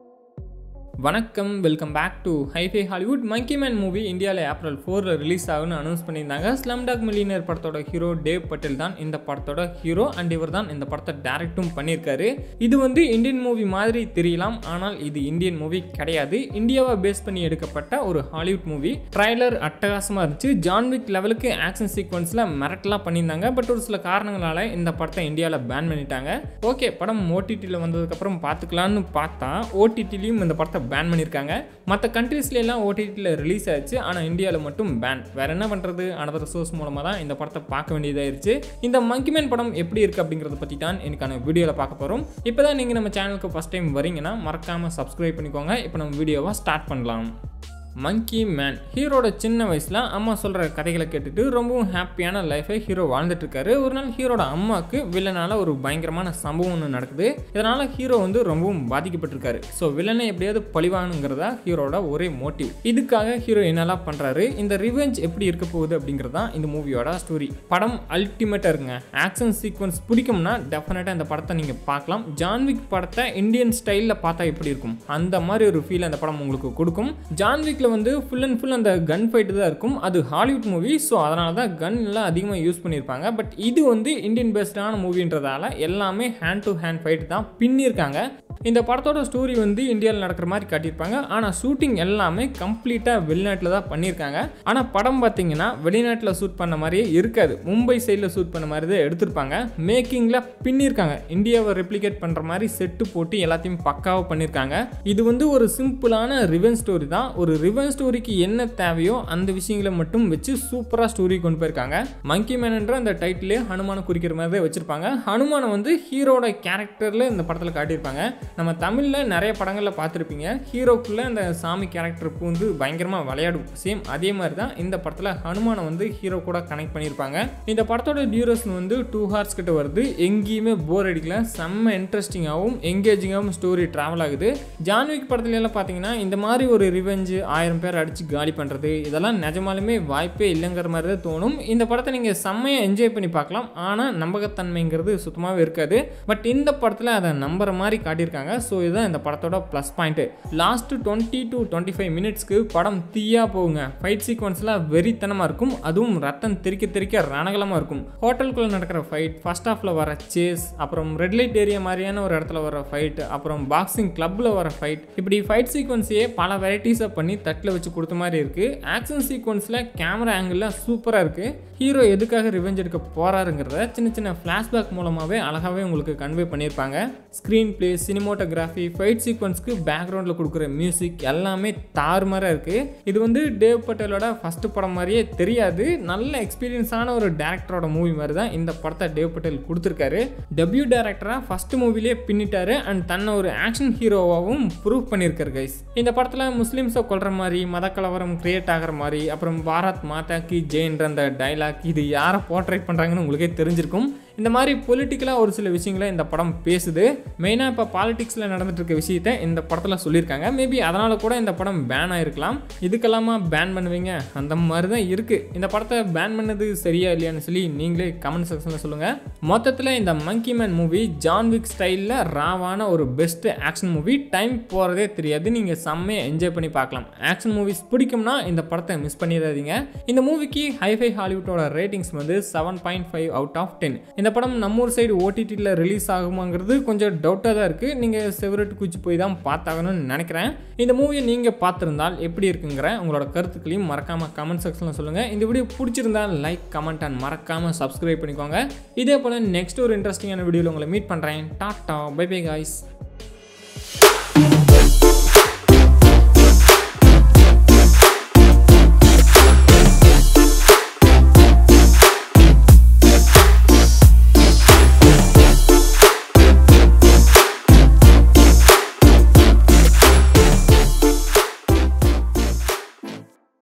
வணக்கம் welcome back to hifi Hollywood monkey man movie இந்தியாவில் April ஃபோரில் ரிலீஸ் ஆகும்னு அனௌன்ஸ் பண்ணியிருந்தாங்க ஸ்லம் டாக் மில்லியனர் படத்தோட ஹீரோ டேவ் பட்டேல் தான் இந்த படத்தோட ஹீரோ அண்ட் இவர் தான் இந்த படத்தை டேரக்டும் பண்ணியிருக்காரு இது வந்து இந்தியன் மூவி மாதிரி தெரியலாம் ஆனால் இது இந்தியன் மூவி கிடையாது இந்தியாவை பேஸ் பண்ணி எடுக்கப்பட்ட ஒரு ஹாலிவுட் மூவி ட்ரைலர் அட்டகாசமாக இருந்துச்சு ஜான்விக் லெவலுக்கு ஆக்ஷன் சீக்வன்ஸில் மிரட்டலாக பண்ணியிருந்தாங்க பட் ஒரு சில காரணங்களால இந்த படத்தை இந்தியாவில் பேன் பண்ணிட்டாங்க ஓகே படம் ஓடிடியில் வந்ததுக்கப்புறம் பார்த்துக்கலான்னு பார்த்தா ஓடிடிலையும் இந்த படத்தை பேன் பண்ணியிருக்காங்க மற்ற கண்ட்ரீஸ்ல எல்லாம் ஓடிடியில் ரிலீஸ் ஆச்சு ஆனால் இந்தியாவில் மட்டும் பேன் வேற என்ன பண்ணுறது அனதர் சோர்ஸ் மூலமாக தான் இந்த படத்தை பார்க்க வேண்டியதாயிருச்சு இந்த மங்கிமேன் படம் எப்படி இருக்குது அப்படிங்கிறத பற்றி தான் எனக்கான வீடியோவில் பார்க்க போகிறோம் இப்போ தான் நீங்கள் நம்ம சேனலுக்கு ஃபஸ்ட் டைம் வரீங்கன்னா மறக்காமல் சப்ஸ்கிரைப் பண்ணிக்கோங்க இப்போ நம்ம வீடியோவை ஸ்டார்ட் பண்ணலாம் மங்கி மேன் ஹீரோட சின்ன வயசில் அம்மா சொல்கிற கதைகளை கேட்டுட்டு ரொம்பவும் ஹாப்பியான லைஃபை ஹீரோ வாழ்ந்துட்டு இருக்காரு ஒரு நாள் ஹீரோட அம்மாவுக்கு வில்லனால ஒரு பயங்கரமான சம்பவம் ஒன்று நடக்குது இதனால் ஹீரோ வந்து ரொம்பவும் பாதிக்கப்பட்டிருக்காரு ஸோ வில்லனை எப்படியாவது பழிவானுங்கிறதா ஹீரோட ஒரே மோட்டிவ் இதுக்காக ஹீரோ என்னெல்லாம் பண்ணுறாரு இந்த ரிவெஞ்ச் எப்படி இருக்க போகுது அப்படிங்கிறது தான் இந்த மூவியோட ஸ்டோரி படம் அல்டிமேட்டாக இருக்குங்க ஆக்ஷன் சீக்வன்ஸ் பிடிக்கும்னா டெஃபினட்டாக இந்த படத்தை நீங்கள் பார்க்கலாம் ஜான்விக் படத்தை இந்தியன் ஸ்டைலில் பார்த்தா எப்படி இருக்கும் அந்த மாதிரி ஒரு ஃபீல் அந்த படம் உங்களுக்கு கொடுக்கும் ஜான்விக் படத்தில் வந்து ஃபுல் அண்ட் ஃபுல் அந்த கன் ஃபைட்டு தான் இருக்கும் அது ஹாலிவுட் மூவி ஸோ அதனால தான் கன் எல்லாம் அதிகமாக யூஸ் பண்ணியிருப்பாங்க பட் இது வந்து இந்தியன் பேஸ்டான மூவின்றதால எல்லாமே ஹேண்ட் டு ஹேண்ட் ஃபைட் தான் பின்னிருக்காங்க இந்த படத்தோட ஸ்டோரி வந்து இந்தியாவில் நடக்கிற மாதிரி காட்டியிருப்பாங்க ஆனால் ஷூட்டிங் எல்லாமே கம்ப்ளீட்டாக வெளிநாட்டில் தான் பண்ணியிருக்காங்க ஆனால் படம் பார்த்தீங்கன்னா வெளிநாட்டில் ஷூட் பண்ண மாதிரியே இருக்காது மும்பை சைடில் ஷூட் பண்ண மாதிரி தான் எடுத்திருப்பாங்க மேக்கிங்கில் பின்னிருக்காங்க இந்தியாவை ரெப்ளிகேட் பண்ணுற மாதிரி செட்டு போட்டு எல்லாத்தையும் பக்காவாக பண்ணியிருக்காங்க இது வந்து ஒரு சிம்பிளான ரிவென் ஸ்டோரி தான் ஒரு ரிவென் ஸ்டோரிக்கு என்ன தேவையோ அந்த விஷயங்களை மட்டும் வச்சு சூப்பராக ஸ்டோரி கொண்டு போயிருக்காங்க மங்கி மேனன்ற அந்த டைட்டிலே ஹனுமானை குறிக்கிற மாதிரி தான் வச்சிருப்பாங்க ஹனுமானை வந்து ஹீரோட கேரக்டரில் இந்த படத்தில் காட்டியிருப்பாங்க நம்ம தமிழில் நிறைய படங்களில் பார்த்துருப்பீங்க ஹீரோக்குள்ளே அந்த சாமி கேரக்டர் பூந்து பயங்கரமாக விளையாடும் சேம் அதே மாதிரி தான் இந்த படத்தில் ஹனுமானை வந்து ஹீரோ கூட கனெக்ட் பண்ணியிருப்பாங்க இந்த படத்தோட டியூரேஷன் வந்து டூ ஹார்ஸ் கிட்ட வருது எங்கேயுமே போர் அடிக்கல செம்ம இன்ட்ரெஸ்டிங்காகவும் எங்கேஜிங்காகவும் ஸ்டோரி ட்ராவல் ஆகுது ஜான்விக் படத்துல எல்லாம் பார்த்தீங்கன்னா இந்த மாதிரி ஒரு ரிவெஞ்சு ஆயிரம் பேர் அடித்து காலி பண்ணுறது இதெல்லாம் நிஜமாலுமே வாய்ப்பே இல்லைங்கிற மாதிரி தான் தோணும் இந்த படத்தை நீங்கள் செம்மையாக என்ஜாய் பண்ணி பார்க்கலாம் ஆனால் நம்பகத்தன்மைங்கிறது சுத்தமாகவே இருக்காது பட் இந்த படத்தில் அதை நம்புற மாதிரி காட்டியிருக்காங்க ஸோ இதுதான் இந்த படத்தோட plus point last twenty two twenty five மினிட்ஸ்க்கு படம் தீயாக போகுங்க ஃபைட் சீக்வன்ஸ்லாம் வெறித்தனமாக இருக்கும் அதுவும் ரத்தம் தெறிக்க தெறிக்க ரணகலமாக இருக்கும் ஹோட்டலுக்குள்ளே நடக்கிற ஃபைட் ஃபர்ஸ்ட் ஹாஃபில் வர சேஸ் அப்புறம் ரெட் லைட் ஏரியா மாதிரியான ஒரு இடத்துல வர ஃபைட் அப்புறம் பாக்ஸிங் கிளப்பில் வர ஃபைட் இப்படி ஃபைட் சீக்வன்ஸையே பல வெரைட்டிஸாக பண்ணி தட்டில் வச்சு கொடுத்த மாதிரி இருக்குது ஆக்ஷன் சீக்வன்ஸில் கேமரா ஆங்கிள்லாம் சூப்பராக இருக்குது ஹீரோ எதுக்காக ரிவெஞ்ச் எடுக்க போகிறாருங்கிறத சின்ன சின்ன ஃப்ளாஷ்பேக் மூலமாகவே அழகாகவே உங்களுக்கு கன்வே பண்ணியிருப்பாங்க ஸ்க்ரீன் பிளே சினிமோட்டோகிராஃபி ஃபைட் சீக்வன்ஸ்க்கு பேக்ரவுண்டில் கொடுக்குற மியூசிக் எல்லாமே தாறுமாறாக இருக்குது இது வந்து டேவ் பட்டேலோட ஃபஸ்ட்டு படம் மாதிரியே தெரியாது நல்ல எக்ஸ்பீரியன்ஸான ஒரு டேரக்டரோட மூவி மாதிரி தான் இந்த படத்தை டேவ் பட்டேல் கொடுத்துருக்காரு டெபியூ டேரக்டராக ஃபஸ்ட்டு மூவிலே பின்னிட்டாரு அண்ட் தன்னை ஒரு ஆக்ஷன் ஹீரோவாகவும் ப்ரூவ் பண்ணியிருக்காரு கைஸ் இந்த படத்தில் முஸ்லீம்ஸை கொல்ற மாதிரி மத கலவரம் கிரியேட் ஆகிற மாதிரி அப்புறம் பாரத் மாதா கி ஜெயின்ற அந்த டைலாக் இது யாரை போர்ட்ரேட் பண்ணுறாங்கன்னு உங்களுக்கே தெரிஞ்சிருக்கும் இந்த மாதிரி பொலிட்டிக்கலாக ஒரு சில விஷயங்களை இந்த படம் பேசுது மெயினாக இப்போ பாலிடிக்ஸில் நடந்துட்டு இருக்க விஷயத்த இந்த படத்தில் சொல்லியிருக்காங்க மேபி அதனால் கூட இந்த படம் பேன் ஆகிருக்கலாம் இதுக்கெல்லாமா பேன் பண்ணுவீங்க அந்த மாதிரி தான் இருக்குது இந்த படத்தை பேன் பண்ணது சரியா இல்லையான்னு சொல்லி நீங்களே கமெண்ட் செக்ஷனில் சொல்லுங்கள் மொத்தத்தில் இந்த மங்கி மேன் மூவி ஜான்விக் ஸ்டைலில் ராவான ஒரு பெஸ்ட் ஆக்ஷன் மூவி டைம் போகிறதே தெரியாது நீங்கள் செம்மையாக என்ஜாய் பண்ணி பார்க்கலாம் ஆக்ஷன் மூவிஸ் பிடிக்கும்னா இந்த படத்தை மிஸ் பண்ணிடாதீங்க இந்த மூவிக்கு ஹைஃபை ஹாலிவுட்டோட ரேட்டிங்ஸ் வந்து seven point five out of ten இந்த படம் நம்ம ஊர் சைடு ஓடிடியில் ரிலீஸ் ஆகுமாங்கிறது கொஞ்சம் டவுட்டாக தான் இருக்குது நீங்கள் செவரட்டு குச்சி போய் தான் பார்த்தாகணும்னு நினைக்கிறேன் இந்த மூவியை நீங்கள் பார்த்துருந்தால் எப்படி இருக்குங்கிற உங்களோட கருத்துக்களையும் மறக்காமல் கமெண்ட் செக்ஷனில் சொல்லுங்கள் இந்த வீடியோ பிடிச்சிருந்தால் லைக் கமெண்ட் அண்ட் மறக்காமல் சப்ஸ்கிரைப் பண்ணிக்கோங்க இதே போல் நெக்ஸ்ட் ஒரு இன்ட்ரெஸ்டிங்கான வீடியோவில் உங்களை மீட் பண்ணுறேன் டாட்டா பை பை காய்ஸ்